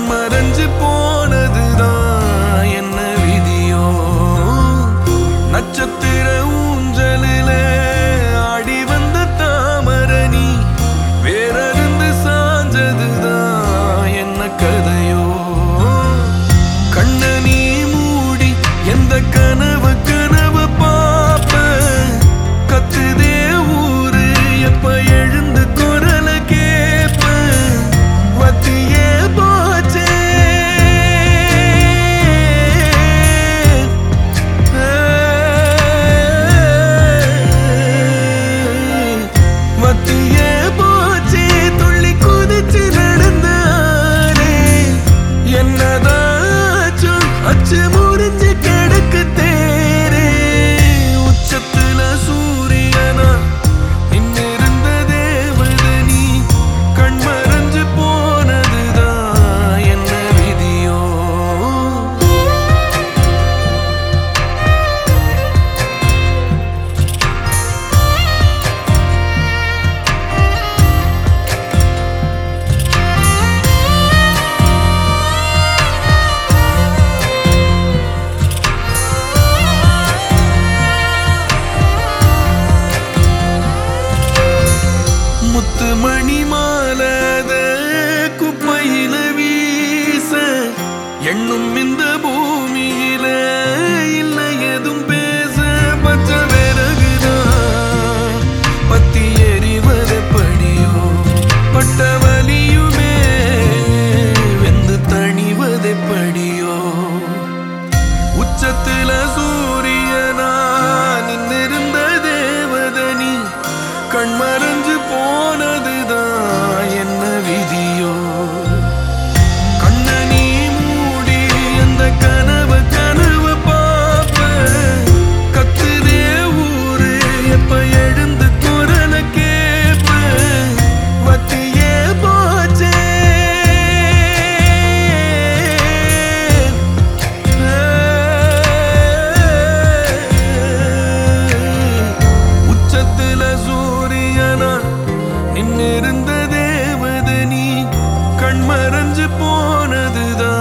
கண்மறைஞ்சு போனதுதான் என்ன விதியோ நட்சத்திர ஊஞ்சலில ஆடி வந்த தாமரணி வேறருந்து சாஞ்சதுதான் என்ன கதையோ கண்ண நீ மூடி எந்த கனவு கனவு பாப்ப கத்துதே ஊரு எப்ப எழுந்து குரல கேப்ப வத்தியே போச்சே வத்தியே போச்சே துள்ளி குதிச்சு நடந்தாரே என்னதாச்சும் அச்சு முறிஞ்சு கிடக்கு தேரே உச்சத்துல சூரியனா நின்னிருந்த தேவதனி கண்மறைஞ்சு போனதுதான் என்ன விதியோ முத்து மணி மாலத குப்பையில வீச எண்ணும் இந்த பூமியில இல்ல எதுவும் பேச பச்சை விறகுதான் பத்தி எறிவது படியோ பட்ட வலியுமே வெந்து தணிவது படியோ உச்சத்துல சூரியனா நின்னிருந்த தேவதனி கண்மறைஞ்சு போனதுதான் என்ன விதியோ கண்ண நீ மூடி அந்த கனவு கனவு பாப்ப கத்துதே ஊரு எப்ப எழுந்து குரல கேப்ப வத்தியே போச்சே உச்சத்துல சூரியனா நின்னிருந்த தேவதனி கண்மறைஞ்சு போனதுதான்